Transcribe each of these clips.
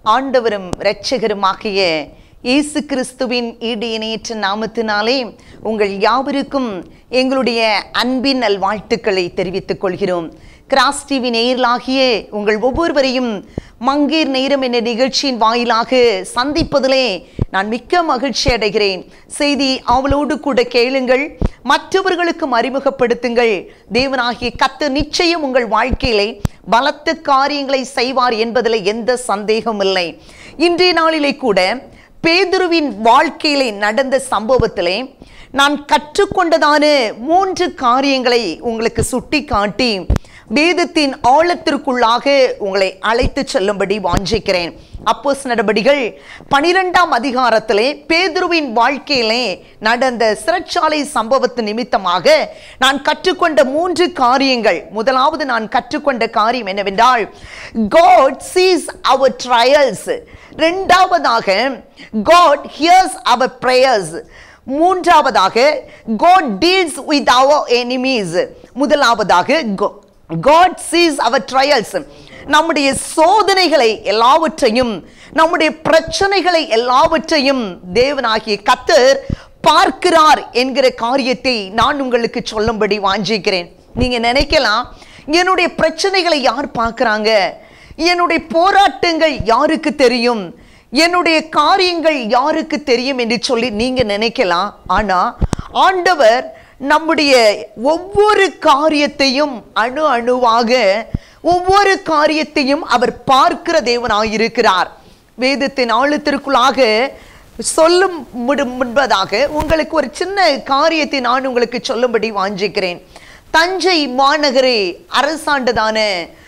ஆண்டவரும் இரட்சகருமாகிய இயேசு கிறிஸ்துவின் ஈடு இணையற்ற நாமத்தினாலே உங்கள் யாவருக்கும் எங்களுடைய அன்பின் நல்வாழ்த்துக்களை தெரிவித்துக் கொள்கிறோம் கிராஸ் டிவி நேயர்களாகிய உங்கள் ஒவ்வொருவரையும் மங்கீர் நேரம் என்ற நிகழ்ச்சியின் வாயிலாக சந்திப்பதிலே நான் மிக்க மகிழ்ச்சி அடைகிறேன் செய்தி அவளோடு கூட கேளுங்கள் மற்றவர்களுக்கும் அறிமுகப்படுத்துங்கள் தேவனாகிய கத்து நிச்சயம் உங்கள் வாழ்க்கையிலே பலத்த காரியங்களை செய்வார் என்பதில் எந்த சந்தேகமும் இல்லை இன்றைய நாளிலே கூட பேதுருவின் வாழ்க்கையிலே நடந்த சம்பவத்திலே நான் கற்றுக்கொண்டதான மூன்று காரியங்களை உங்களுக்கு சுட்டி காட்டி வேதத்தின் ஆழத்திற்குள்ளாக உங்களை அழைத்து செல்லும்படி வாஞ்சிக்கிறேன் அப்போஸ் நடபடிகள் பனிரெண்டாம் அதிகாரத்திலே பேதுருவின் வாழ்க்கையிலே நடந்த சிறைச்சாலை சம்பவத்து நிமித்தமாக நான் கற்றுக்கொண்ட மூன்று காரியங்கள் முதலாவது நான் கற்றுக்கொண்ட காரியம் என்னவென்றால் காட் சீஸ் அவர் ட்ரையல்ஸ் ரெண்டாவதாக காட் ஹியர்ஸ் அவர் ப்ரேயர்ஸ் மூன்றாவதாக God deals with our enemies முதலாவதாக காட் சீஸ் அவர் ட்ரையல்ஸ் நம்முடைய சோதனைகளை எல்லாவற்றையும் நம்முடைய பிரச்சனைகளை எல்லாவற்றையும் தேவனாகிய கத்தர் பார்க்கிறார் என்கிற காரியத்தை நான் உங்களுக்கு சொல்லும்படி வாஞ்சிக்கிறேன் நீங்க நினைக்கலாம் என்னுடைய பிரச்சனைகளை யார் பார்க்கறாங்க என்னுடைய போராட்டங்கள் யாருக்கு தெரியும் என்னுடைய காரியங்கள் யாருக்கு தெரியும் என்று சொல்லி நீங்க நினைக்கலாம் ஆனா ஆண்டவர் நம்முடைய ஒவ்வொரு காரியத்தையும் அணு அணுவாக ஒவ்வொரு காரியத்தையும் அவர் பார்க்கிற தேவனாயிருக்கிறார் வேதத்தின் ஆழத்திற்குள்ளாக சொல்லும் முடு- முன்பதாக உங்களுக்கு ஒரு சின்ன காரியத்தை நான் உங்களுக்கு சொல்லும்படி வாஞ்சிக்கிறேன் தஞ்சை மாநகரை அரசாண்டதான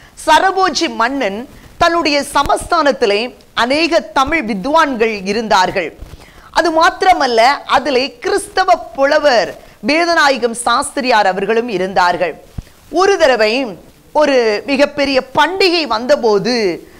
சரபோஜி மன்னன் தன்னுடைய சமஸ்தானத்திலே அநேக தமிழ் வித்வான்கள் இருந்தார்கள் அது மாத்திரமல்ல அதிலே கிறிஸ்தவ புலவர் வேதநாயகம் சாஸ்திரியார் அவர்களும் இருந்தார்கள் ஒரு தடவை ஒரு மிகப்பெரிய பண்டிகை வந்தபோது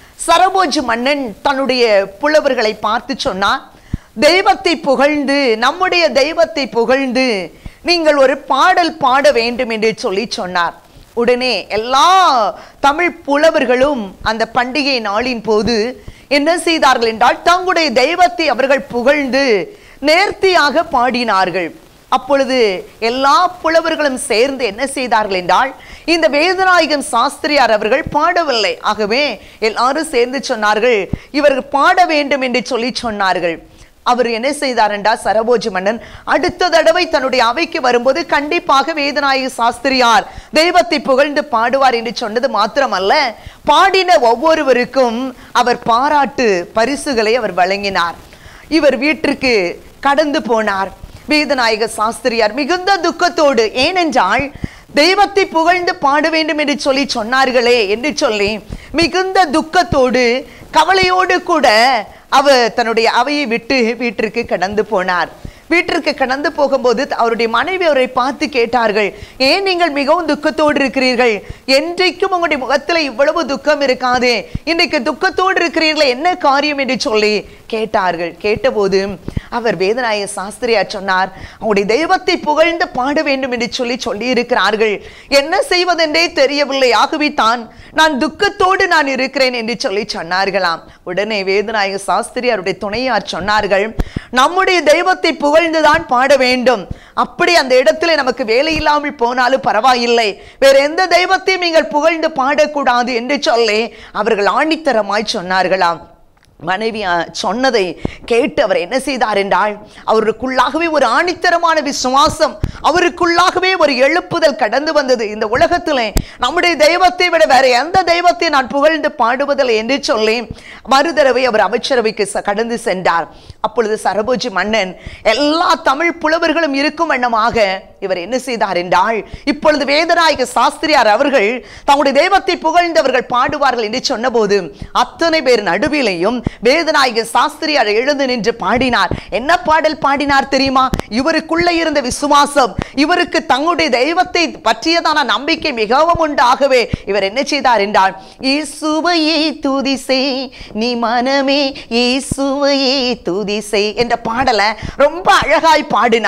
சரபோஜி மன்னன் தன்னுடைய புலவர்களை பார்த்து சொன்னார் தெய்வத்தை புகழ்ந்து நம்முடைய தெய்வத்தை புகழ்ந்து நீங்கள் ஒரு பாடல் பாட வேண்டும் என்று சொல்லி சொன்னார் உடனே எல்லா தமிழ் புலவர்களும் அந்த பண்டிகை நாளின் போது என்ன செய்தார்கள் என்றால் தங்களுடைய தெய்வத்தை அவர்கள் புகழ்ந்து நேர்த்தியாக பாடினார்கள் அப்பொழுது எல்லா புலவர்களும் சேர்ந்து என்ன செய்தார்கள் என்றால் இந்த வேதநாயகன் சாஸ்திரியார் அவர்கள் பாடவில்லை ஆகவே எல்லாரும் சேர்ந்து சொன்னார்கள் இவர்கள் பாட வேண்டும் என்று சொல்லி சொன்னார்கள் அவர் என்ன செய்தார் என்றால் சரபோஜி மன்னன் அடுத்த தடவை தன்னுடைய அவைக்கு வரும்போது கண்டிப்பாக வேதநாயக சாஸ்திரியார் தெய்வத்தை புகழ்ந்து பாடுவார் என்று சொன்னது மாத்திரமல்ல பாடின ஒவ்வொருவருக்கும் அவர் பாராட்டு பரிசுகளை அவர் வழங்கினார் இவர் வீட்டிற்கு கடந்து போனார் வேதநாயக சாஸ்திரியார் மிகுந்த துக்கத்தோடு ஏனென்றால் தெய்வத்தை புகழ்ந்து பாட வேண்டும் என்று சொல்லி சொன்னார்களே என்று சொல்லி மிகுந்த துக்கத்தோடு கவலையோடு கூட அவர் தன்னுடைய அவையை விட்டு வீட்டிற்கு கடந்து போனார் வீட்டிற்கு கடந்து போகும்போது அவருடைய மனைவி அவரை பார்த்து கேட்டார்கள் ஏன் நீங்கள் மிகவும் துக்கத்தோடு இருக்கிறீர்கள் என்றைக்கும் உங்களுடைய முகத்தில் இவ்வளவு துக்கம் இருக்காது இன்றைக்கு துக்கத்தோடு இருக்கிறீர்களே என்ன காரியம் என்று சொல்லி கேட்டார்கள் கேட்டபோது அவர் வேதநாயக சாஸ்திரியார் சொன்னார் அவங்களுடைய தெய்வத்தை புகழ்ந்து பாட வேண்டும் என்று சொல்லி சொல்லி இருக்கிறார்கள் என்ன செய்வதென்றே தெரியவில்லை ஆகவே தான் நான் துக்கத்தோடு நான் இருக்கிறேன் என்று சொல்லி சொன்னார்களாம் உடனே வேதநாயக சாஸ்திரியாருடைய துணையார் சொன்னார்கள் நம்முடைய தெய்வத்தை புகழ்ந்துதான் பாட வேண்டும் அப்படி அந்த இடத்துல நமக்கு வேலை இல்லாமல் போனாலும் பரவாயில்லை வேற எந்த தெய்வத்தையும் நீங்கள் புகழ்ந்து பாடக்கூடாது என்று சொல்லி அவர்கள் ஆணித்தரமாய் சொன்னார்களாம் மனைவி அஹ், சொன்னதை கேட்டு அவர் என்ன செய்தார் என்றால் அவருக்குள்ளாகவே ஒரு ஆணித்தரமான விசுவாசம் அவருக்குள்ளாகவே ஒரு எழுப்புதல் கடந்து வந்தது இந்த உலகத்திலே நம்முடைய தெய்வத்தை விட வேற எந்த தெய்வத்தை நான் புகழ்ந்து பாடுவதில்லை என்று சொல்லி மறுதடவை அவர் அமைச்சரவைக்கு ச- கடந்து சென்றார் அப்பொழுது சரபோஜி மன்னன் எல்லா தமிழ் புலவர்களும் இருக்கும் வண்ணமாக இவர் என்ன செய்தார் என்றால் இப்பொழுது வேதநாயக சாஸ்திரியார் அவர்கள் தங்களுடைய தெய்வத்தை புகழ்ந்தவர்கள் பாடுவார்கள் என்று சொன்னபோது அத்தனை பேர் நடுவிலையும் வேதநாயக சாஸ்திரியார் எழுந்து நின்று பாடினார் என்ன பாடல் பாடினார் தெரியுமா இவருக்குள்ள இருந்த விசுவாசம் இவருக்கு தங்களுடைய தெய்வத்தை பற்றியதான நம்பிக்கை மிகவும் உண்டு ஆகவே இவர் என்ன செய்தார் என்றால் இயேசுவையே துதிசே நீ மனமே இயேசுவையே துதிசே என்ற பாடலை ரொம்ப அழகாய் பாடினார்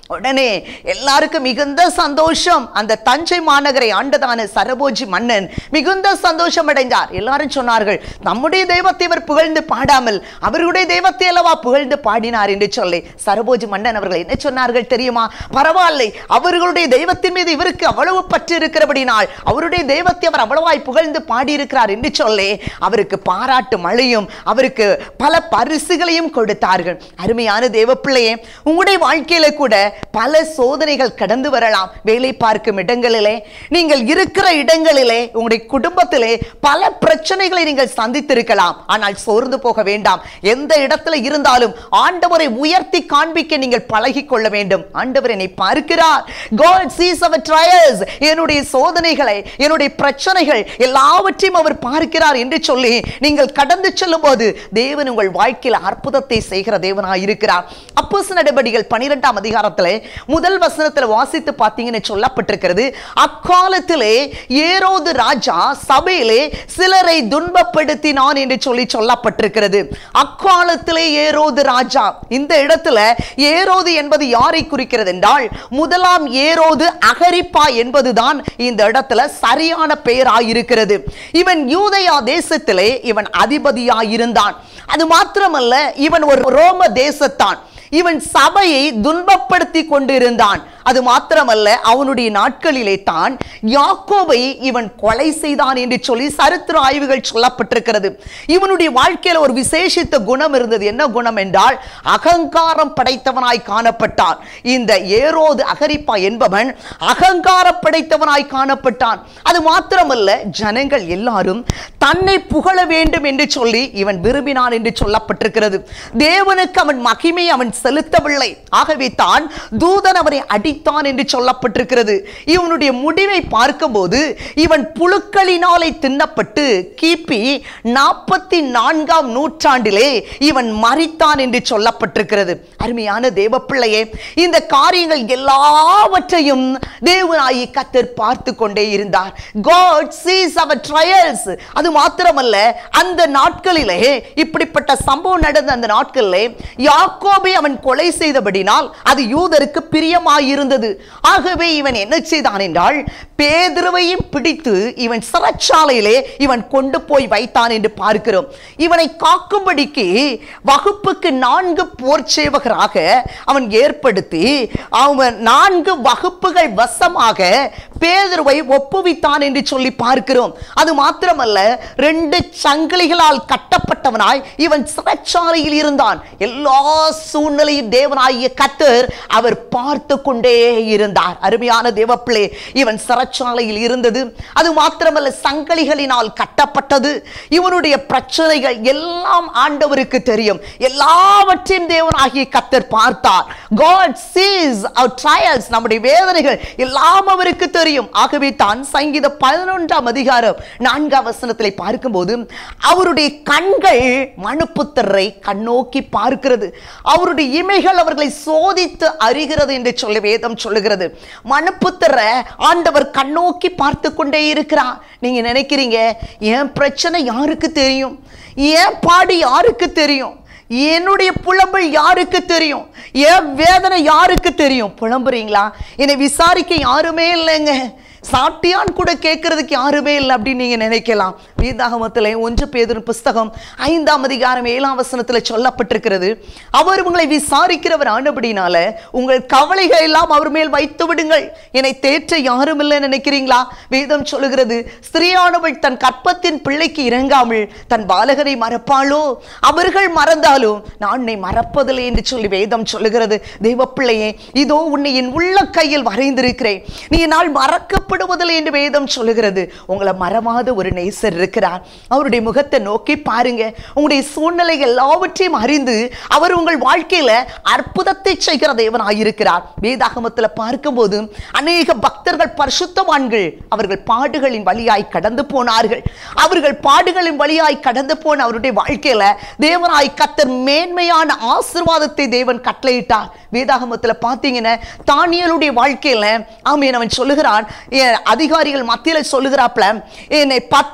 உடனே எல்லாருக்கும் மிகுந்த சந்தோஷம் அந்த தஞ்சை மாநகரை ஆண்டதான சரபோஜி மன்னன் மிகுந்த சந்தோஷம் அடைந்தார் எல்லாரும் சொன்னார்கள் நம்முடைய தெய்வத்தை இவர் புகழ்ந்து பாடாமல் அவர்களுடைய தெய்வத்தை அல்லவா புகழ்ந்து பாடினார் என்று சொல்லி சரபோஜி மன்னன் அவர்கள் என்ன சொன்னார்கள் தெரியுமா பரவாயில்லை அவர்களுடைய தெய்வத்தின் மீது இவருக்கு அவ்வளவு பற்று இருக்கிறபடினால் அவருடைய தெய்வத்தை அவர் அவ்வளவாய் புகழ்ந்து பாடியிருக்கிறார் என்று சொல்லி அவருக்கு பாராட்டு மழையும் அவருக்கு பல பரிசுகளையும் கொடுத்தார்கள் அருமையான தேவ பிள்ளையே உங்களுடைய வாழ்க்கையில கூட பல சோதனைகள் கடந்து வரலாம் வேலை பார்க்கும் இடங்களிலே நீங்கள் இருக்கிற இடங்களிலே உங்களுடைய குடும்பத்திலே பல பிரச்சனைகளை நீங்கள் சந்தித்திருக்கலாம் ஆனால் சோர்ந்து போக வேண்டாம் எந்த இடத்துல இருந்தாலும் ஆண்டவரை உயர்த்தி காண்பிக்க நீங்கள் பழகி கொள்ள வேண்டும் ஆண்டவர் என்னை பார்க்கிறார் God sees our trials என்னுடைய சோதனைகளை என்னுடைய பிரச்சனைகள் எல்லாவற்றையும் அவர் பார்க்கிறார் என்று சொல்லி நீங்கள் கடந்து செல்லும் போது தேவன் உங்கள் வாழ்க்கையில் அற்புதத்தை செய்கிற தேவனாய் இருக்கிறார் அப்போஸ் நடவடிக்கைகள் பனிரெண்டாம் அதிகாரத்தில் முதல் வசனத்தில் வாசித்து பார்த்தீங்கன்னு சொல்லப்பட்டிருக்கிறது அக்காலத்திலே ஏரோது ராஜா சபையிலே சிலரை துன்பப்படுத்தினான் என்று சொல்லி சொல்லப்பட்டிருக்கிறது அக்காலத்திலே ஏரோது ராஜா இந்த இடத்துல ஏரோது என்பது யாரை குறிக்கிறது என்றால் முதலாம் ஏரோது அகரிப்பா என்பதுதான் இந்த இடத்துல சரியான பெயராயிருக்கிறது இவன் யூதயா தேசத்திலே இவன் அதிபதியாயிருந்தான் அது மாத்திரமல்ல இவன் ஒரு ரோம தேசத்தான் இவன் சபையை துன்பப்படுத்தி கொண்டிருந்தான் அது மாத்திரமல்ல அவனுடைய நாட்களிலே தான் யாக்கோபை இவன் கொலை செய்தான் என்று சொல்லி சரித்திர ஆய்வுகள் சொல்லப்பட்டிருக்கிறது இவனுடைய வாழ்க்கையில ஒரு விசேஷித்த குணம் இருந்தது என்ன குணம் என்றால் அகங்காரம் படைத்தவனாய் காணப்பட்டான் இந்த ஏரோது அகரிப்பா என்பவன் அகங்காரம் படைத்தவனாய் காணப்பட்டான் அது மாத்திரமல்ல ஜனங்கள் எல்லாரும் தன்னை புகழ வேண்டும் என்று சொல்லி இவன் விரும்பினான் என்று சொல்லப்பட்டிருக்கிறது தேவனுக்கு அவன் மகிமை அவன் செலுத்தவில்லை ஆகவே தான் தூதன் அவனை அடித்தான் என்று சொல்லப்பட்டிருக்கிறது இவனுடைய முடிவை பார்க்கும்போது இவன் புழுக்களினாலே தின்னப்பட்டு கிபி நாற்பத்தி நான்காம் நூற்றாண்டிலே இவன் மறித்தான் என்று சொல்லப்பட்டிருக்கிறது அருமையான தேவ பிள்ளையே இந்த காரியங்கள் எல்லாவற்றையும் தேவனாயி கத்தர் பார்த்து கொண்டே இருந்தார் God sees our trials அது மாத்திரமல்ல அந்த நாட்களிலே இப்படிப்பட்ட சம்பவம் நடந்த அந்த நாட்களிலே யாக்கோபை அவன் கொலை செய்தபடினால் அது யூதருக்கு பிரியமாயிருந்தது ஆகவே இவன் என்ன செய்தான் என்றால் பேதுருவையும் பிடித்து இவன் சிறைச்சாலையிலே இவன் கொண்டு போய் வைத்தான் என்று பார்க்கிறோம் இவனை காக்கும்படிக்கு வகுப்புக்கு நான்கு போர் சேவகராக அவன் ஏற்படுத்தி அவன் நான்கு வகுப்புகள் வசமாக பேதுருவை ஒப்புவித்தான் என்று சொல்லி பார்க்கிறோம் அது மாத்திரமல்ல ரெண்டு சங்கிலிகளால் கட்டப்பட்டவனாய் இவன் சிறைச்சாலையில் இருந்தான் எல்லா சூழ்நிலையும் தேவனாகிய கத்தர் அவர் பார்த்து கொண்டே இருந்தார் அருமையான தேவப்பிள்ளை இவன் சிறைச்சாலையில் இருந்தது அது மாத்திரமல்ல சங்கிலிகளினால் கட்டப்பட்டது இவனுடைய பிரச்சனைகள் எல்லாம் ஆண்டவருக்கு தெரியும் எல்லாவற்றையும் தேவனாகிய கத்தர் பார்த்தார் God sees our trials நம்முடைய வேதனைகள் எல்லாம் அவருக்கு தெரியும் ஆகவே தான் சங்கீத பதினொன்றாம் அதிகாரம் நான்காம் வசனத்திலே பார்க்கும்போது அவருடைய கண்கள் மனுப்புத்தரை கண்ணோக்கி பார்க்கிறது அவருடைய இமைகள் அவர்களை சோதித்து அறிகிறது என்று சொல்லி வேதம் சொல்லுகிறது மனுப்புத்தர ஆண்டவர் கண்ணோக்கி பார்த்து கொண்டே இருக்கிறார் நீங்க நினைக்கிறீங்க என் பிரச்சனை யாருக்கு தெரியும் என் பாடு யாருக்கு தெரியும் என்னுடைய புலம்பல் யாருக்கு தெரியும் என் வேதனை யாருக்கு தெரியும் புலம்புறீங்களா என்னை விசாரிக்க யாருமே இல்லைங்க சாட்டியான் கூட கேட்கறதுக்கு யாருமே இல்லை அப்படின்னு நீங்க நினைக்கலாம் வேதாகமத்தில் ஒன்று பேதர் புஸ்தகம் ஐந்தாம் அதிகாரம் ஏழாம் வசனத்தில் சொல்லப்பட்டிருக்கிறது அவர் உங்களை விசாரிக்கிறவர் ஆனபடினால உங்கள் கவலைகள் எல்லாம் அவர் மேல் வைத்து விடுங்கள் என்னை தேற்ற யாரும் இல்லை நினைக்கிறீங்களா வேதம் சொல்லுகிறது ஸ்திரீயானவள் தன் கற்பத்தின் பிள்ளைக்கு இறங்காமல் தன் பாலகரை மறப்பாளோ அவர்கள் மறந்தாலும் நான் உன்னை மறப்பதில்லை என்று சொல்லி வேதம் சொல்லுகிறது தெய்வ பிள்ளையே இதோ உன்னை என் உள்ள கையில் வரைந்திருக்கிறேன் நீ நாள் மறக்கப்படுவதில்லை என்று வேதம் சொல்லுகிறது உங்களை மறவாத ஒரு நேசர் இருக்கிறார் அவருடைய முகத்தை நோக்கி பாருங்க உங்களுடைய சூழ்நிலைகள் எல்லாவற்றையும் அறிந்து அவர் உங்கள் வாழ்க்கையில அற்புதத்தை செய்கிற தேவனாயிருக்கிறார் வேதாகமத்தில் பார்க்கும்போது அநேக பக்தர்கள் பரிசுத்தவான்கள் அவர்கள் பாடுகளின் வழியாய் கடந்து போனார்கள் அவர்கள் பாடுகளின் வழியாய் கடந்து போன அவருடைய வாழ்க்கையில தேவனாய் கத்தர் மேன்மையான ஆசீர்வாதத்தை தேவன் கட்டளையிட்டார் வேதாகமத்தில் பார்த்தீங்கன்னா தானியலுடைய வாழ்க்கையில ஆமீன் அவன் சொல்லுகிறான் என் அதிகாரிகள் மத்தியில் சொல்லுகிறாப்ல என்னை பத்து நாட்கள்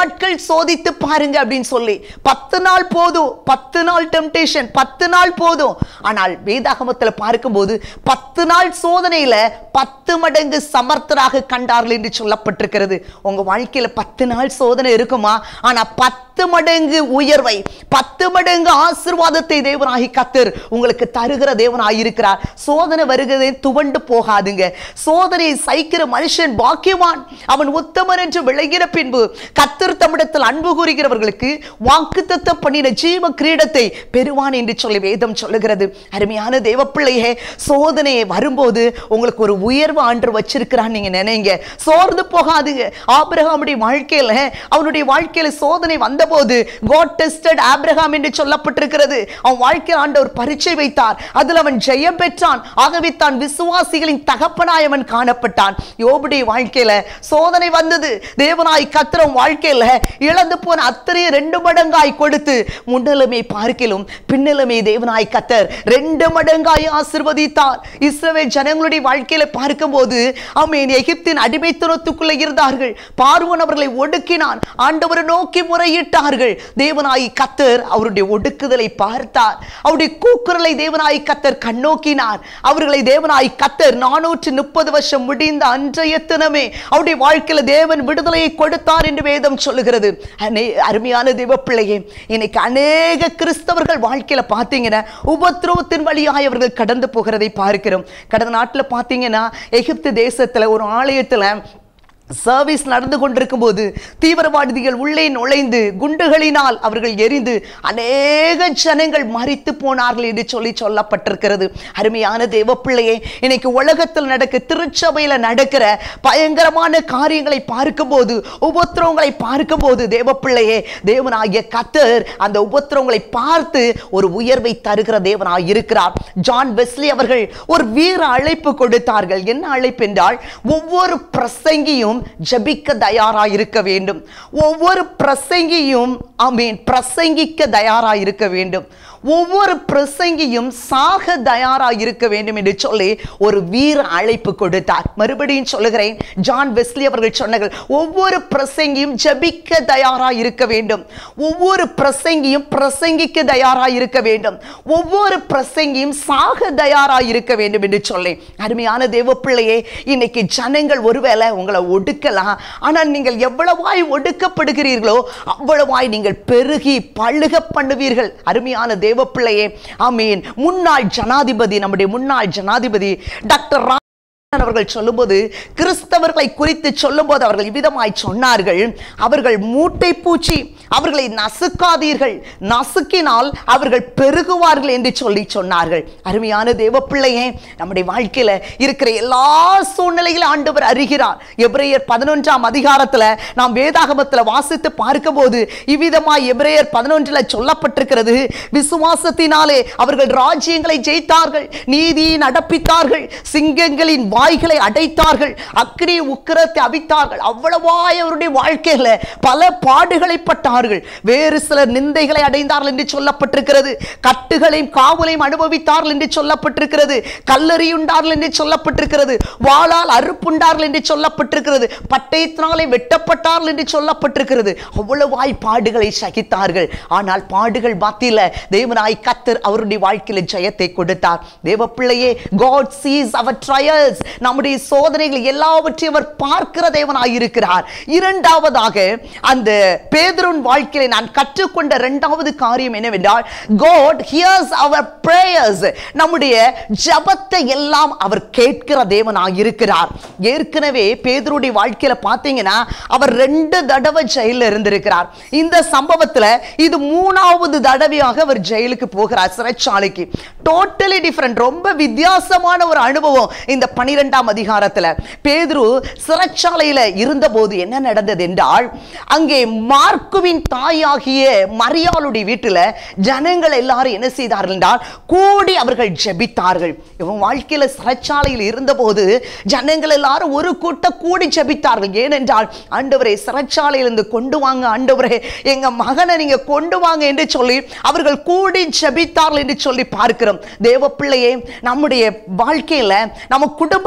நாட்கள் சோதித்து பாருங்க அப்படின்னு சொல்லி பத்து நாள் போதும் பத்து நாள் டெம்டேஷன் பத்து நாள் போதும் ஆனால் வேதாகமத்தில் பார்க்கும்போது பத்து நாள் சோதனையில பத்து மடங்கு சமர்த்தராக கண்டார்கள் என்று சொல்லப்பட்டிருக்கிறது உங்க வாழ்க்கையில பத்து நாள் சோதனை இருக்குமா ஆனா பத்து மடங்கு உயர்வை பத்து மடங்கு ஆசிர்வாதத்தை தேவனாகி கத்தர் உங்களுக்கு தருகிற தேவனாய் இருக்கிறார் சோதனை வருகிறதே துவண்டு போகாதுங்க சோதனையை சைக்கிற மனுஷன் பாக்கியவான் அவன் உத்தமன் என்று விளைகிற பின்பு கத்தர் தம்மிடத்தில் அன்பு கூறுகிறவர்களுக்கு வாக்குத்தத்தம் பண்ணின ஜீவ கிரீடத்தை பெறுவான் என்று சொல்லி வேதம் சொல்லுகிறது அருமையான தேவப்பிள்ளையே சோதனையை வரும்போது உங்களுக்கு ஒரு உயர்வு ஆண்டு வச்சிருக்கிறான் நீங்க நினைங்க சோர்ந்து போகாதுங்க ஆபிரகாமுடைய வாழ்க்கையில அவனுடைய வாழ்க்கையில சோதனை வந்தபோது காட் டெஸ்டட் ஆபிரகாம் என்று சொல்லப்பட்டிருக்கிறது அவன் வாழ்க்கையில் ஆண்டவர் பரீட்சை வைத்தார் அதில் அவன் ஜெயம் பெற்றான் ஆகவே தான் விசுவாசிகளின் தகப்பனாய் அவன் காணப்பட்டான் யோபுடைய வாழ்க்கையில சோதனை வந்தது தேவனாய் கத்திரம் வாழ்க்கையில இழந்து போன அத்தனையும் ரெண்டு மடங்காய் கொடுத்து முன்னிலைமை பார்க்கிலும் பின்னிலைமை தேவனாய் கத்தர் ரெண்டு மடங்காய் ஆசிர்வதித்தார் இஸ்ரவேல் ஜனங்களுடைய வாழ்க்கையில பார்க்கும்போது ஆமென் எகிப்தின் அடிமைத்தனத்துக்குள்ள இருந்தார்கள் பார்வோன் அவர்களை ஒடுக்கினான் ஆண்டவரை நோக்கி முறையிட்டார்கள் தேவனாய் கத்தர் அவருடைய ஒடுக்குதலை பார்த்தார் அவருடைய கூக்குரலை தேவனாய் கத்தர் கண்ணோக்கினார் அவர்களை தேவனாய் கத்தர் நானூற்று முப்பது வருஷம் முடிந்த அன்றைய தினமே அவருடைய வாழ்க்கையில தேவன் விடுதலையை கொடுத்தார் என்று வேதம் சொல்லுகிறது அனே அருமையான தேவ பிள்ளையே இன்னைக்கு அநேக கிறிஸ்தவர்கள் வாழ்க்கையில பார்த்தீங்கன்னா உபத்திரவத்தின் வழியாய் அவர்கள் கடந்து போகிறதை பார்க்கிறோம் கடந்த நாட்டில் பார்த்தீங்கன்னா எகிப்து தேசத்துல ஒரு ஆலயத்துல சர்வீஸ் நடந்து கொண்டிருக்கும் போது தீவிரவாதிகள் உள்ளே நுழைந்து குண்டுகளினால் அவர்கள் எரிந்து அநேக ஜனங்கள் மறித்து போனார்கள் என்று சொல்லி சொல்லப்பட்டிருக்கிறது அருமையான தேவப்பிள்ளையே இன்னைக்கு உலகத்தில் நடக்க திருச்சபையில் நடக்கிற பயங்கரமான காரியங்களை பார்க்கும்போது உபத்திரவங்களை பார்க்கும்போது தேவப்பிள்ளையே தேவனாகிய கத்தர் அந்த உபத்திரவங்களை பார்த்து ஒரு உயர்வை தருகிற தேவனாய் இருக்கிறார் ஜான் வெஸ்லி அவர்கள் ஒரு வீர அழைப்பு கொடுத்தார்கள் என்ன அழைப்பு என்றால் ஒவ்வொரு பிரசங்கியும் ஜபிக்க தயாராக இருக்க வேண்டும் ஒவ்வொரு பிரசங்கியும் ஆமீன் பிரசங்கிக்க தயாராக இருக்க வேண்டும் ஒவ்வொரு பிரசங்கியும் சாக தயாராக இருக்க வேண்டும் என்று சொல்லி ஒரு வீர அழைப்பு கொடுத்தார் மறுபடியும் சொல்லுகிறேன் ஜான் வெஸ்லி அவர்கள் சொன்னார்கள் ஒவ்வொரு பிரசங்கியும் ஜபிக்க தயாராக இருக்க வேண்டும் ஒவ்வொரு பிரசங்கியும் பிரசங்கிக்க தயாராக இருக்க வேண்டும் ஒவ்வொரு பிரசங்கியும் சாக தயாராக இருக்க வேண்டும் என்று சொல்லி அருமையான தேவ பிள்ளையே இன்னைக்கு ஜனங்கள் ஒருவேளை உங்களை ஒடுக்கலாம் ஆனால் நீங்கள் எவ்வளவாய் ஒடுக்கப்படுகிறீர்களோ அவ்வளவாய் நீங்கள் பெருகி பழுக பண்ணுவீர்கள் அருமையான தேவ பிள்ளையே ஆமீன் முன்னாள் ஜனாதிபதி நம்முடைய முன்னாள் ஜனாதிபதி டாக்டர் ரா அவர்கள் சொல்லும்போது கிறிஸ்தவர்களை குறித்து சொல்லும்போது அவர்கள் இவ்விதமாய் சொன்னார்கள் அவர்கள் மூட்டை பூச்சி அவர்களை நசுக்காதீர்கள் நசுக்கினால் அவர்கள் பெருகுவார்கள் என்று சொல்லி சொன்னார்கள் அருமையான தேவ பிள்ளையே நம்முடைய வாழ்க்கையில இருக்கிற எல்லா சூழ்நிலையிலும் ஆண்டவர் அறிகிறார் எபிரேயர் பதினொன்றாம் அதிகாரத்துல நாம் வேதாகமத்துல வாசித்து பார்க்கும்போது இவ்விதமாய் எபிரேயர் பதினொன்றுல சொல்லப்பட்டிருக்கிறது விசுவாசத்தினாலே அவர்கள் ராஜ்யங்களை ஜெயித்தார்கள் நீதியை நடப்பித்தார்கள் சிங்கங்களின் வாய்களை அடைத்தார்கள் அக்னி உக்கிரத்தை அவித்தார்கள் அவ்வளவாய் அவருடைய வாழ்க்கையில பல பாடுகளை பட்டார்கள் வேறு சிலர் நிந்தைகளை அடைந்தார்கள் என்று சொல்லப்பட்டிருக்கிறது கட்டுகளையும் காவலையும் அனுபவித்தார்கள் என்று சொல்லப்பட்டிருக்கிறது கல்லறியுண்டார்கள் என்று சொல்லப்பட்டிருக்கிறது வாளால் அறுப்புண்டார்கள் என்று சொல்லப்பட்டிருக்கிறது பட்டயத்தினாலே வெட்டப்பட்டார்கள் என்று சொல்லப்பட்டிருக்கிறது அவ்வளவாய் பாடுகளை சகித்தார்கள் ஆனால் பாடுகள் மாத்தில தேவனாய் கத்தர் அவருடைய வாழ்க்கையில ஜெயத்தை கொடுத்தார் தேவ பிள்ளையே காட் சீஸ் அவர் ட்ரையல்ஸ் நம்முடைய சோதனைகள் எல்லாவற்றையும் அவர் பார்க்கிற தேவனாய் இருக்கிறார் இரண்டாவதாக அந்த பேதருன் வாழ்க்கையில நான் கற்றுக்கொண்ட இரண்டாவது காரியம் என்னவென்றால் காட் ஹியர்ஸ் அவர் பிரேயர்ஸ் நம்முடைய ஜபத்தை எல்லாம் அவர் கேட்கிற தேவனாய் இருக்கிறார் ஏற்கனவே பேதருடைய வாழ்க்கையில பார்த்தீங்கன்னா அவர் ரெண்டு தடவை ஜெயில இருந்திருக்கிறார் இந்த சம்பவத்துல இது மூணாவது தடவையாக அவர் ஜெயிலுக்கு போகிறார் சிறைச்சாலைக்கு டோட்டலி டிஃப்ரெண்ட் ரொம்ப வித்தியாசமான ஒரு அனுபவம் இந்த பனிரெண்டாம் அதிகாரத்துல பேதுரு சிறைச்சாலையில இருந்தபோது என்ன நடந்தது என்றால் அங்கே மார்க்குவின் தாயாகிய மரியாளுடைய வீட்டுல ஜனங்கள் எல்லாரும் என்ன செய்தார்கள் என்றால் கூடி அவர்கள் ஜெபித்தார்கள் இவன் வாழ்க்கையில சிறைச்சாலையில் இருந்தபோது ஜனங்கள் எல்லாரும் ஒரு கூட்டம் கூடி ஜெபித்தார்கள் ஏனென்றால் ஆண்டவரே சிறைச்சாலையிலிருந்து கொண்டு வாங்க ஆண்டவரே எங்க மகனை நீங்க கொண்டு வாங்க என்று சொல்லி அவர்கள் கூடி ஜெபித்தார்கள் என்று சொல்லி பார்க்கிறோம் தேவ பிள்ளையே நம்முடைய வாழ்க்கையில நம்ம குடும்ப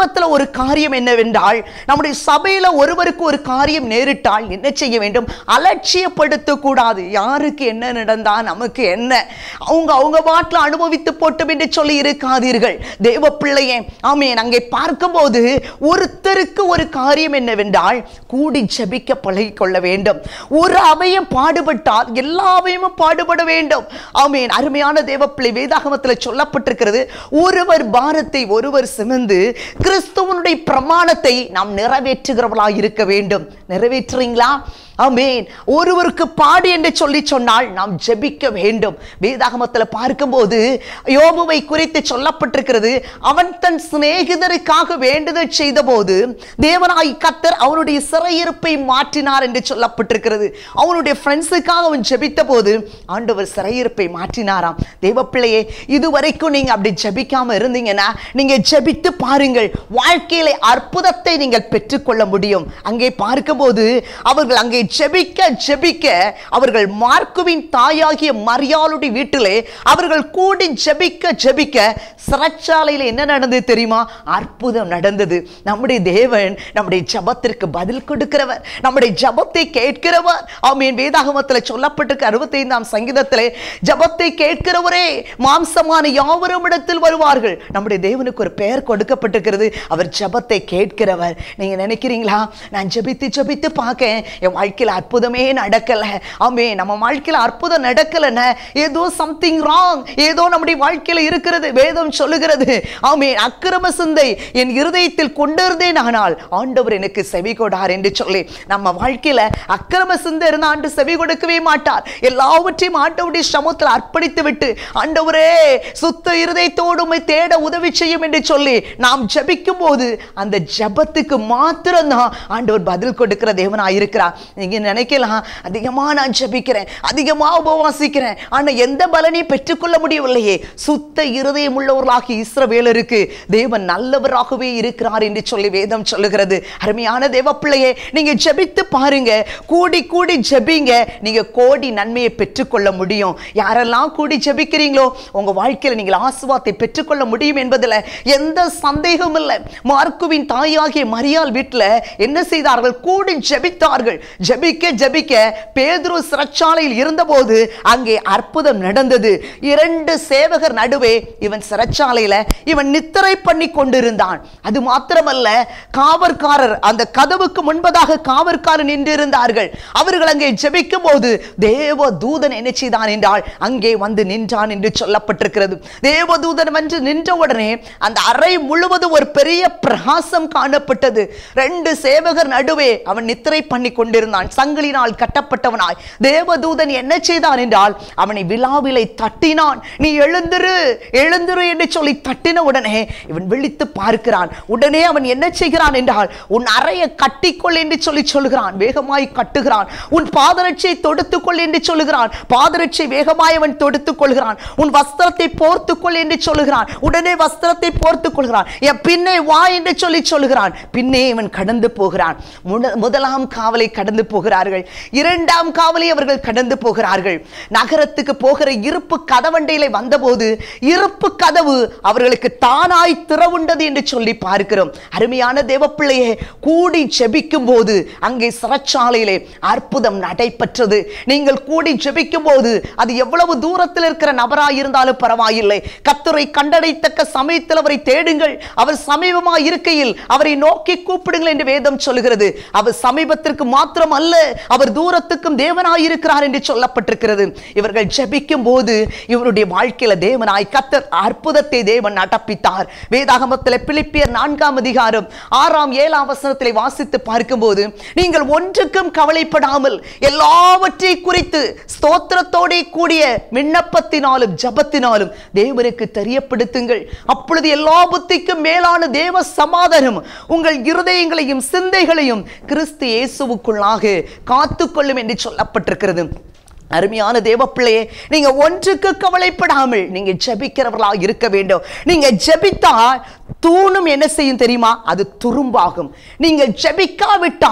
குடும்பத்துல ஒரு காரியம் என்னவென்றால் நம்முடைய சபையில ஒருவருக்கு ஒரு காரியம் நேரிட்டால் என்ன செய்ய வேண்டும் அலட்சியப்படுத்த கூடாது யாருக்கு என்ன நடந்தா நமக்கு என்ன அவங்க அவங்க பாட்டில் அனுபவித்து போட்டும் என்று சொல்லி இருக்காதீர்கள் தேவ பிள்ளையே ஆமேன் அங்கே பார்க்கும்போது ஒருத்தருக்கு ஒரு காரியம் என்னவென்றால் கூடி ஜெபிக்க பழகிக் கொள்ள வேண்டும் ஒரு அவயம் பாடுபட்டால் எல்லா அவயமும் பாடுபட வேண்டும் ஆமேன் அருமையான தேவ பிள்ளை வேதாகமத்தில் சொல்லப்பட்டிருக்கிறது ஒருவர் பாரத்தை ஒருவர் சுமந்து கிறிஸ்துவனுடைய பிரமாணத்தை நாம் நிறைவேற்றுகிறவர்களாக இருக்க வேண்டும் நிறைவேற்றுறீங்களா ஆமேன் ஒருவருக்கு பாடு என்று சொல்லி சொன்னால் நாம் ஜெபிக்க வேண்டும் வேதாகமத்தில் பார்க்கும்போது யோபுவை குறித்து சொல்லப்பட்டிருக்கிறது அவன் தன் சிநேகிதருக்காக வேண்டுதல் செய்தபோது தேவனாய் கத்தர் அவனுடைய சிறையிருப்பை மாற்றினார் என்று சொல்லப்பட்டிருக்கிறது அவனுடைய ஃப்ரெண்ட்ஸுக்காக அவன் ஜெபித்த போது ஆண்டவர் சிறையிருப்பை மாற்றினாராம் தேவ பிள்ளையே இதுவரைக்கும் நீங்க அப்படி ஜெபிக்காம இருந்தீங்கன்னா நீங்க ஜெபித்து பாருங்கள் வாழ்க்கையில அற்புதத்தை நீங்கள் பெற்றுக்கொள்ள முடியும் அங்கே பார்க்கும்போது அவர்கள் அங்கே ஜெபிக்க ஜெபிக்க அவர்கள் மார்க்குவின் தாயாகிய மரியாளுடைய வீட்டிலே அவர்கள் கூடி ஜெபிக்க ஜெபிக்க சிறைச்சாலையில் என்ன நடந்தது தெரியுமா அற்புதம் நடந்தது நம்முடைய தேவன் நம்முடைய ஜபத்திற்கு பதில் கொடுக்கிறவர் நம்முடைய ஜபத்தை கேட்கிறவர் ஆமீன் வேதாகமத்தில் சொல்லப்பட்டிருக்க அறுபத்தைந்தாம் சங்கீதத்திலே ஜபத்தை கேட்கிறவரே மாம்சமான யாவரும் இடத்தில் வருவார்கள் நம்முடைய தேவனுக்கு ஒரு பெயர் கொடுக்கப்பட்டிருக்கிறது அவர் ஜபத்தை கேட்கிறவர் நீங்க நினைக்கிறீங்களா நான் ஜெபித்து ஜெபித்து பார்க்கேன் என் வாழ்க்கையில் அற்புதமே நடக்கல ஆமே நம்ம வாழ்க்கையில் அற்புதம் நடக்கலன்னு ஏதோ சம்திங் ராங் ஏதோ நம்முடைய வாழ்க்கையில் இருக்கிறது வேதம் சொல்லுகிறது ஆமே அக்கிரம சிந்தை என் இருதயத்தில் கொண்டிருந்தேன் ஆனால் ஆண்டவர் எனக்கு செவி கொடார் என்று சொல்லி நம்ம வாழ்க்கையில அக்கிரம சிந்தை இருந்த ஆண்டு செவி கொடுக்கவே மாட்டார் எல்லாவற்றையும் ஆண்டவருடைய சமூகத்தில் அர்ப்பணித்து விட்டு ஆண்டவரே சுத்த இருதயத்தோடு உம்மை தேட உதவி செய்யும் என்று சொல்லி நாம் ஜெபிக்கும் போது அந்த ஜெபத்துக்கு மாத்திரம்தான் ஆண்டவர் பதில் கொடுக்கிற தேவனாக இருக்கிறார் நீங்க நினைக்கலாம் அதிகமா நான் ஜெபிக்கிறேன் அதிகமா உபவாசிக்கிறேன் ஆனா எந்த பலனையும் பெற்றுக்கொள்ள முடியவில்லையே சுத்த இருதயம் உள்ளவர்களாகி இஸ்ரவேலருக்கு தேவன் நல்லவராகவே இருக்கிறார் என்று சொல்லி வேதம் சொல்லுகிறது அருமையான தேவ பிள்ளையே நீங்க ஜெபித்து பாருங்க கூடி கூடி ஜெபிங்க நீங்க கோடி நன்மையை பெற்றுக்கொள்ள முடியும் யாரெல்லாம் கூடி ஜெபிக்கிறீங்களோ உங்க வாழ்க்கையில நீங்கள் ஆசுவாத்தை பெற்றுக்கொள்ள முடியும் என்பதுல எந்த சந்தேகமும் இல்லை மார்க்குவின் தாயாகிய மரியாள் வீட்டில் என்ன செய்தார்கள் கூடி ஜெபித்தார்கள் ஜெபிக்க ஜெபிக்க பேதுரு சிறைச்சாலையில் இருந்தபோது அங்கே அற்புதம் நடந்தது இரண்டு சேவகர் நடுவே இவன் சிறைச்சாலையில இவன் நித்திரை பண்ணி கொண்டிருந்தான் அது மாத்திரமல்ல காவற்காரர் அந்த கதவுக்கு முன்பதாக காவற்காரர் நின்றிருந்தார்கள் அவர்கள் அங்கே ஜெபிக்கும் போது தேவ தூதன் என்ன செய்தான் என்றால் அங்கே வந்து நின்றான் என்று சொல்லப்பட்டிருக்கிறது தேவதூதன் வந்து நின்ற உடனே அந்த அறை முழுவதும் ஒரு பெரிய பிரகாசம் காணப்பட்டது ரெண்டு சேவகர் நடுவே அவன் நித்திரை பண்ணி கொண்டிருந்தான் சங்கிலினால் கட்டப்பட்டவனாய் தேவதூதன் என்ன செய்தான் என்றால் அவனை விழாவிலை தட்டினான் நீ எழுந்திரு எழுந்திரு என்று சொல்லி தட்டின உடனே இவன் விழித்து பார்க்கிறான் உடனே அவன் என்ன செய்கிறான் என்றால் உன் அறையை கட்டிக்கொள் என்று சொல்லி சொல்கிறான் வேகமாய் கட்டுகிறான் உன் பாதரட்சை தொடுத்துக்கொள் என்று சொல்லுகிறான் பாதரட்சை வேகமாய் அவன் தொடுத்துக் கொள்கிறான் உன் வஸ்திரத்தை போர்த்துக்கொள் என்று சொல்லுகிறான் உடனே வஸ்திரத்தை போர்த்துக் கொள்கிறான் என் பின்னே வா என்று சொல்லி சொல்லுகிறான் பின்னே இவன் கடந்து போகிறான் முத- முதலாம் காவலை கடந்து போகிறார்கள் இரண்டாம் காவலை அவர்கள் கடந்து போகிறார்கள் நகரத்துக்கு போகிற இருப்பு கதவண்டையிலே வந்தபோது இருப்பு கதவு அவர்களுக்கு தானாய் திறவுண்டது என்று சொல்லி பார்க்கிறோம் அருமையான தேவப்பிள்ளையே கூடி ஜெபிக்கும் போது அங்கே சிறைச்சாலையிலே அற்புதம் நடைபெற்றது நீங்கள் கூடி ஜெபிக்கும் போது அது எவ்வளவு தூரத்தில் இருக்கிற நபராய் இருந்தாலும் பரவாயில்லை கத்தரை கண்டடைத்தக்க சமயத்தில் அவரை தேடுங்கள் அவர் சமீபமாய் இருக்கையில் அவரை நோக்கி கூப்பிடுங்கள் என்று வேதம் சொல்கிறது அவர் சமீபத்திற்கு மாத்திரம் அல்ல அவர் தூரத்துக்கும் தேவனாய் இருக்கிறார் என்று சொல்லப்பட்டிருக்கிறது இவர்கள் ஜெபிக்கும் போது இவருடைய வாழ்க்கையில தேவனாய் கத்தர் அற்புதத்தை தேவன் நடப்பித்தார் வேதாகமத்தில் பிலிப்பியர் நான்காம் அதிகாரம் ஆறாம் ஏழாம் வசனத்திலே வாசித்து பார்க்கும்போது நீங்கள் ஒன்றுக்கும் கவலைப்படாமல் எல்லாவற்றை குறித்து ஸ்தோத்திரத்தோடே கூடிய விண்ணப்பத்தினாலும் ஜபத்தினாலும் தேவனுக்கு தெரியப்படுத்துங்கள் அப்பொழுது எல்லா புத்திக்கும் மேலான தேவ சமாதானம் உங்கள் இருதயங்களையும் சிந்தைகளையும் கிறிஸ்து இயேசுவுக்குள்ளாக காத்துக்கொள்ளும் என்று சொல்லப்பட்டிருக்கிறது அருமையான தேவ பிள்ளையே நீங்க ஒன்றுக்கு கவலைப்படாமல் நீங்க ஜெபிக்கிறவர்களாக இருக்க வேண்டும் நீங்க ஜெபித்தால் தூணும் என்ன செய்யும் தெரியுமா அது துரும்பாகும் நீங்கள் ஜெபிக்காவிட்டால்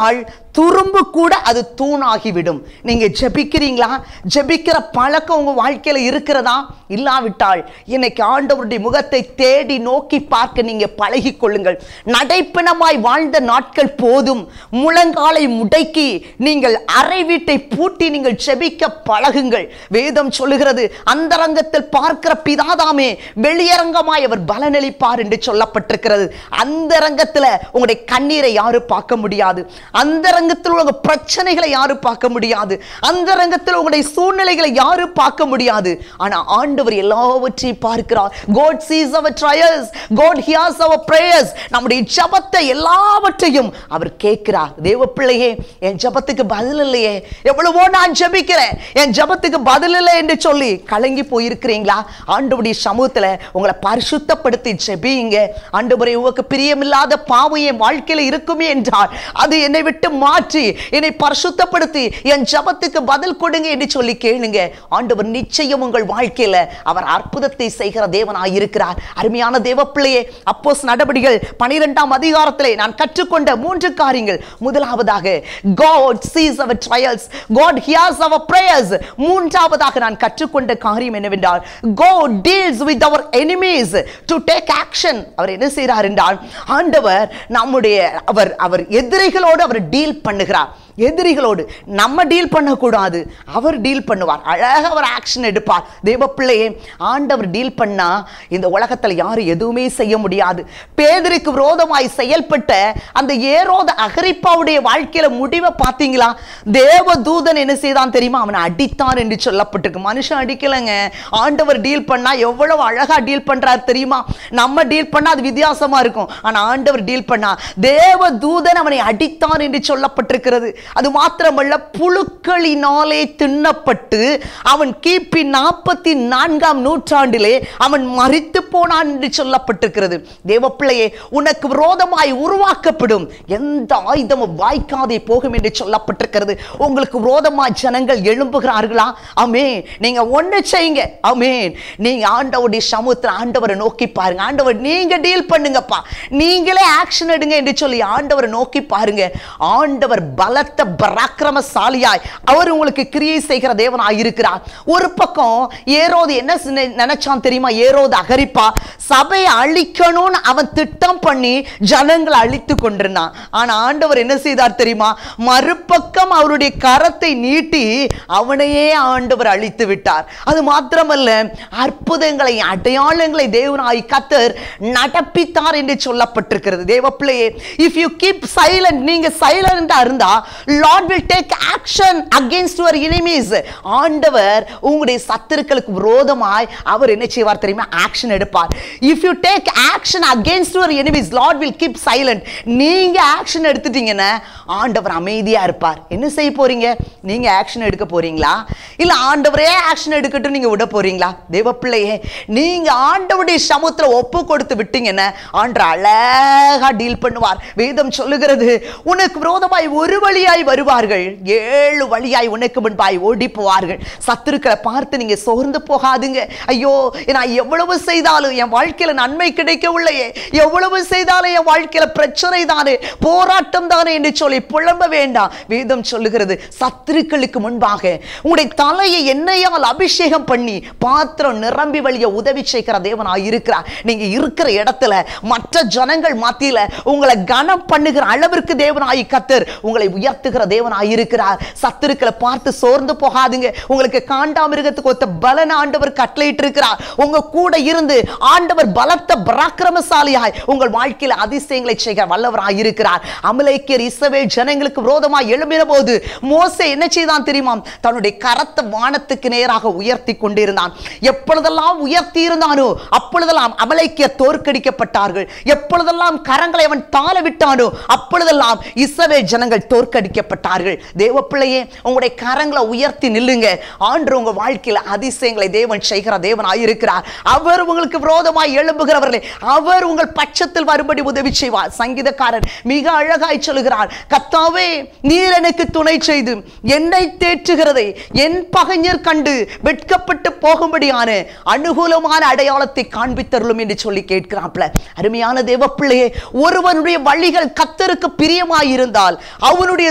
துரும்பு கூட அது தூணாகிவிடும் நீங்க ஜெபிக்கிறீங்களா ஜெபிக்கிற பழக்கம் உங்க வாழ்க்கையில இருக்கிறதா இல்லாவிட்டால் இன்னைக்கு ஆண்டவருடைய முகத்தை தேடி நோக்கி பார்க்க நீங்க பழகி கொள்ளுங்கள் நடைப்பணமாய் வாழ்ந்த நாட்கள் போதும் முழங்காலை முடக்கி நீங்கள் அறை வீட்டை பூட்டி நீங்கள் ஜெபிக்க பழகுங்கள் வேதம் சொல்லுகிறது அந்தரங்கத்தில் பார்க்கிற பிதாதாமே வெளியரங்கமாய் அவர் பலனளிப்பார் என்று சொல்லப்பட்டிருக்கிறது அந்தரங்கத்துல உங்களுடைய கண்ணீரை யாரும் பார்க்க முடியாது அந்தரங்கத்தில் உங்க பிரச்சனைகளை யாரும் பார்க்க முடியாது அந்தரங்கத்தில் உங்களுடைய சூழ்நிலைகளை யாரும் பார்க்க முடியாது ஆனா ஆண்டவர் எல்லாவற்றையும் பார்க்கிறார் God sees our trials God hears our prayers நம்முடைய ஜெபத்தை எல்லாவற்றையும் அவர் கேட்கிறார் தேவ பிள்ளையே என் ஜெபத்துக்கு பதில் இல்லையே எவ்வளவோ நான் ஜெபிக்கிறேன் என் ஜெபத்துக்கு பதில் இல்லை என்று சொல்லி கலங்கி போயிருக்கிறீங்களா ஆண்டவருடைய சமூகத்துல உங்களை பரிசுத்தப்படுத்தி ஜெபியுங்க ஆண்டவரே உங்களுக்கு பிரியமில்லாத பாவம் என் வாழ்க்கையில இருக்குமே என்றால் அது என்னை விட்டு மாற்றி என்னை பரிசுத்தப்படுத்தி என் ஜெபத்துக்கு பதில் கொடுங்க என்று சொல்லி கேளுங்க ஆண்டவர் நிச்சயம் உங்கள் வாழ்க்கையில அவர் அற்புதத்தை செய்கிற தேவனாய் இருக்கிறார் அருமையான தேவ பிள்ளையே அப்போஸ் நடபடிகள் பனிரெண்டாம் அதிகாரத்திலே நான் கற்றுக்கொண்ட மூன்று காரியங்கள் முதலாவதாக God sees our trials God hears our prayers மூன்றாவதாக நான் கற்றுக்கொண்ட காரியம் என்னவென்றால் God deals with our enemies to take action அவர் என்ன செய்கிறார் என்றால் ஆண்டவர் நம்முடைய அவர் அவர் எதிரிகளோடு அவர் டீல் பண்ணுகிறார் எதிரிகளோடு நம்ம டீல் பண்ணக்கூடாது அவர் டீல் பண்ணுவார் அழகாக அவர் ஆக்ஷன் எடுப்பார் தேவ பிள்ளையே ஆண்டவர் டீல் பண்ணா இந்த உலகத்தில் யாரும் எதுவுமே செய்ய முடியாது பேதருக்கு விரோதமாய் செயல்பட்ட அந்த ஏரோத அகரிப்பாவுடைய வாழ்க்கையில முடிவை பார்த்தீங்களா தேவ தூதன் என்ன செய்தான் தெரியுமா அவனை அடித்தான் என்று சொல்லப்பட்டிருக்கு மனுஷன் அடிக்கலைங்க ஆண்டவர் டீல் பண்ணா எவ்வளவு அழகா டீல் பண்றாரு தெரியுமா நம்ம டீல் பண்ணா அது வித்தியாசமா இருக்கும் ஆனா ஆண்டவர் டீல் பண்ணா தேவ தூதன் அவனை அடித்தான் என்று சொல்லப்பட்டிருக்கிறது அது மாத்திரமல்ல புழுக்களினாலே தின்னப்பட்டு அவன் கிபி நாற்பத்தி நான்காம் நூற்றாண்டிலே அவன் மறித்து போனான் என்று சொல்லப்பட்டிருக்கிறது தேவப்பிள்ளையே உனக்கு விரோதமாய் உருவாக்கப்படும் எந்த ஆயுதமும் வாய்க்காதே போகும் என்று சொல்லப்பட்டிருக்கிறது உங்களுக்கு விரோதமாய் ஜனங்கள் எழும்புகிறார்களா அமே நீங்க ஒண்ணு செய்யுங்க அமேன் நீங்க ஆண்டவருடைய சமூகத்தில் ஆண்டவரை நோக்கி பாருங்க ஆண்டவர் நீங்க டீல் பண்ணுங்கப்பா நீங்களே ஆக்ஷன் எடுங்க என்று சொல்லி ஆண்டவரை நோக்கி பாருங்க ஆண்டவர் பலத்த பராக்கிரமசாலியாய் அவர் உங்களுக்கு கிரியை செய்கிற தேவனாய் இருக்கிறார் ஒரு பக்கம் ஏரோது என்ன சின்ன- நினைச்சான் தெரியுமா ஏரோது அகரிப்பா சபையை அழிக்கணும்னு அவன் திட்டம் பண்ணி ஜனங்களை அழித்து கொண்டிருந்தான் ஆனா ஆண்டவர் என்ன செய்தார் தெரியுமா மறுபக்கம் அவருடைய கரத்தை நீட்டி அவனையே ஆண்டவர் அழித்து விட்டார் அது மாத்திரமல்ல அற்புதங்களை அடையாளங்களை தேவனாய் கத்தர் நடப்பித்தார் என்று சொல்லப்பட்டிருக்கிறது தேவ பிள்ளையே இஃப் யூ கீப் சைலண்ட் நீங்க சைலண்டா இருந்தா Lord will take action against your enemies ஆண்டவர் உங்களுடைய சத்துருக்களுக்கு விரோதமாய் அவர் என்ன செய்வார் தெரியுமா ஆக்ஷன் எடுப்பார் if you take action against your enemies Lord will keep silent நீங்க ஆக்ஷன் எடுத்துட்டீங்கன்னா ஆண்டவர் அமைதியா இருப்பார் என்ன செய்ய போறீங்க நீங்க ஆக்ஷன் எடுக்க போறீங்களா இல்ல ஆண்டவரே ஆக்ஷன் எடுக்கட்டும் நீங்க விட போறீங்களா தேவ பிள்ளையே நீங்க ஆண்டவருடைய சமூகத்துல ஒப்பு கொடுத்து விட்டீங்கன்னா ஆண்டவர் அழகா டீல் பண்ணுவார் வேதம் சொல்லுகிறது உனக்கு விரோதமாய் ஒரு வழியாய் வருவார்கள் ஏழு வழியாய் உனக்கு முன்பாய் ஓடி போவார்கள் சத்துருக்களை பார்த்து நீங்க சோர்ந்து போகாதுங்க ஐயோ நான் எவ்வளவு செய்தாலும் என் வாழ்க்கையில நன்மை கிடைக்கவில்லையே எவ்வளவு செய்தாலும் என் வாழ்க்கையில பிரச்சனை தானே போராட்டம் தானே என்று சொல்லி புலம்ப வேண்டாம் வேதம் சொல்லுகிறது சத்துருக்களுக்கு முன்பாக உங்களுடைய தலையை எண்ணெயால் அபிஷேகம் பண்ணி பாத்திரம் நிரம்பி வழிய உதவி செய்கிற தேவனாய் இருக்கிறார் நீங்க இருக்கிற இடத்துல மற்ற ஜனங்கள் மத்தியில உங்களை கனம் பண்ணுகிற அளவிற்கு தேவனாய் கத்தர் உங்களை உயர்த்துகிற தேவனாய் இருக்கிறார் சத்துருக்களை பார்த்து சோர்ந்து போகாதுங்க உங்களுக்கு காண்டாமிருகத்துக்கு ஒத்த பலன ஆண்டவர் கட்டளையிட்டு இருக்கிறார் உங்க கூட இருந்து ஆண்டவர் பலத்த பராக்கிரமசாலியாய் உங்கள் வாழ்க்கையில அதிசயங்களை செய்கிற வல்லவராய் இருக்கிறார் அமலேக்கியர் இஸ்ரவேல் ஜனங்களுக்கு விரோதமாய் எழும்பின போது மோசே என்ன செய்தான் தெரியுமா தன்னுடைய கரத்தை வானத்துக்கு நேராக உயர்த்தி கொண்டிருந்தான் எப்பொழுதெல்லாம் உயர்த்தி இருந்தானோ அப்பொழுதெல்லாம் அமலேக்கியர் தோற்கடிக்கப்பட்டார்கள் எப்பொழுதெல்லாம் கரங்களை அவன் தாழ விட்டானோ அப்பொழுதெல்லாம் இஸ்ரவேல் ஜனங்கள் தோற்கடிக்கப்பட்டார்கள் தேவ பிள்ளையே உங்களுடைய கரங்களை உயர்த்தி நில்லுங்க ஆண்டு உங்க வாழ்க்கையில அதிசயங்களை தேவன் செய்கிற தேவனாய் இருக்கிறார் அவர் உங்களுக்கு விரோதமாய் எழும்புகிறவர்களே அவர் உங்கள் பட்சத்தில் வரும்படி உதவி செய்வார் சங்கீதக்காரன் மிக அழகாய் சொல்லுகிறார் கத்தாவே நீர் எனக்கு துணை செய்து என்னை தேற்றுகிறதை என் பகைஞர் கண்டு வெட்கப்பட்டு போகும்படியான அனுகூலமான அடையாளத்தை காண்பித்தருளும் என்று சொல்லி கேட்கிறாப்ல அருமையான தேவ பிள்ளையே ஒருவனுடைய வழிகள் கத்தருக்கு பிரியமாயிருந்தால் அவனுடைய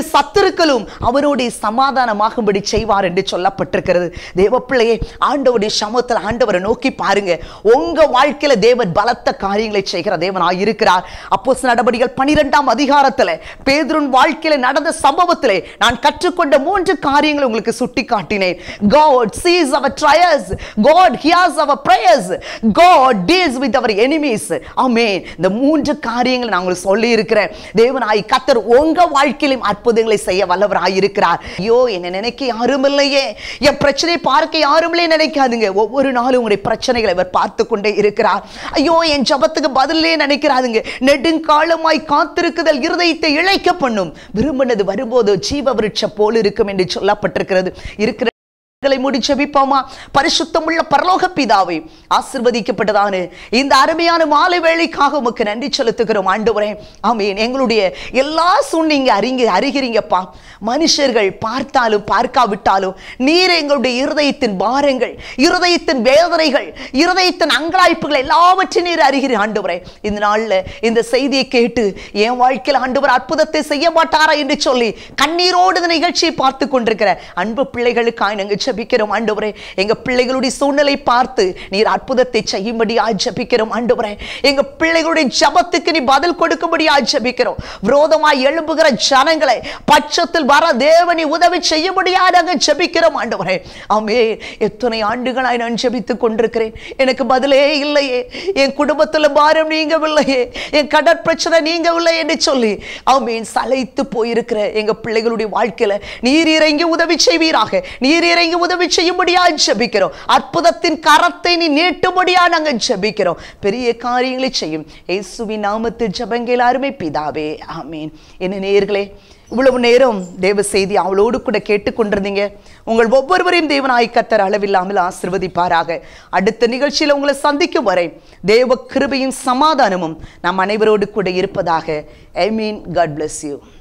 சத்துருக்களும் அவரோட சமாதானமாகும்படி செய்வார் என்று சொல்லப்பட்டிருக்கிறது தேவ பிள்ளையே ஆண்டவருடைய சமூகத்தில் ஆண்டவரை நோக்கி பாருங்க உங்க வாழ்க்கையில தேவன் பலத்த காரியங்களை செய்கிற தேவனாய் இருக்கிறார் அப்போஸ் நடபடிகள் பனிரெண்டாம் அதிகாரத்துல பேதுருன் வாழ்க்கையில நடந்த சம்பவத்திலே நான் கற்றுக்கொண்ட மூன்று காரியங்களை உங்களுக்கு சுட்டி காட்டினேன் God sees our trials God hears our prayers God deals with our enemies ஆமென் இந்த மூன்று காரியங்களை நான் உங்களுக்கு சொல்லி இருக்கிறேன் தேவனாய் கத்தர் உங்க வாழ்க்கையிலும் அற்புதங்களை செய்ய வல்லவராய் இருக்கிறார் ஐயோ என்ன நினைக்க யாரும் இல்லையே என் பிரச்சனையை பார்க்க யாரும் இல்லையே நினைக்காதுங்க ஒவ்வொரு நாளும் உங்களுடைய பிரச்சனைகளை அவர் பார்த்து கொண்டே இருக்கிறார் ஐயோ என் ஜபத்துக்கு பதிலே நினைக்கிறாதுங்க நெடுங்காலமாய் காத்திருக்குதல் இருதயத்தை இழைக்க பண்ணும் விரும்பினது வரும்போது ஜீவ விருட்சம் போல் இருக்கும் என்று சொல்லப்பட்டிருக்கிறது இருக்கிற களை முடி ஜெபிப்போமா பரிசுத்தம் உள்ள பரலோக பிதாவே ஆசிர்வதிக்கப்பட்டதான இந்த அருமையான மாலை வேளைக்காக உமக்கு நன்றி செலுத்துகிறோம் ஆண்டவரே ஆமீன் எங்களுடைய எல்லா சூழ்நிங்க அறிங்க அறிகிறீங்கப்பா மனுஷர்கள் பார்த்தாலும் பார்க்காவிட்டாலும் நீர் எங்களுடைய இருதயத்தின் பாரங்கள் இருதயத்தின் வேதனைகள் இருதயத்தின் அங்கலாய்ப்புகள் எல்லாவற்றையும் நீர் அறிகிறீர் ஆண்டவரே இந்த நாள்ல இந்த செய்தியை கேட்டு என் வாழ்க்கையில் ஆண்டவர் அற்புதத்தை செய்ய மாட்டாரா என்று சொல்லி கண்ணீரோடு இந்த நிகழ்ச்சியை பார்த்து கொண்டிருக்கிற அன்பு பிள்ளைகளுக்காய் நாங்கள் ஜெபிக்கிறோம் ஆண்டவரே எங்க பிள்ளைகளுடைய சூழ்நிலை பார்த்து நீர் அற்புதத்தை செய்யும்படியாய் ஜெபிக்கிறோம் ஆண்டவரே எங்க பிள்ளைகளுடைய ஜபத்துக்கு நீ பதில் கொடுக்கும்படியாய் ஜெபிக்கிறோம் விரோதமாய் எழும்புகிற ஜனங்களை பட்சத்தில் வர தேவனி உதவி செய்யும்படியா நாங்கள் ஜெபிக்கிறோம் ஆண்டவரே ஆமே எத்தனை ஆண்டுகளாய் நான் ஜெபித்துக் கொண்டிருக்கிறேன் எனக்கு பதிலே இல்லையே என் குடும்பத்துல பாரம் நீங்கவில்லையே என் கடற் பிரச்சனை நீங்கவில்லை என்று சொல்லி ஆமீன் சளைத்து போயிருக்கிற எங்க பிள்ளைகளுடைய வாழ்க்கையில நீர் இறங்கி உதவி செய்வீராக நீர் இறங்கி உதவி செய்யும்படியா ஜெபிக்கிறோம் அற்புதத்தின் கரத்தை நீ நீட்டும்படியா நாங்க ஜெபிக்கிறோம் பெரிய காரியங்களை செய்யும் இயேசுவின் நாமத்தில் ஜெபங்கள் அருமை பிதாவே ஆமீன் என்ன நேயர்களே இவ்வளவு நேரம் தேவ செய்தி அவளோடு கூட கேட்டுக்கொண்டிருந்தீங்க உங்கள் ஒவ்வொருவரையும் தேவனாய் கத்தர் அளவில்லாமல் ஆசிர்வதிப்பாராக அடுத்த நிகழ்ச்சியில் உங்களை சந்திக்கும் வரை தேவ கிருபையும் சமாதானமும் நம் அனைவரோடு கூட இருப்பதாக I mean God bless you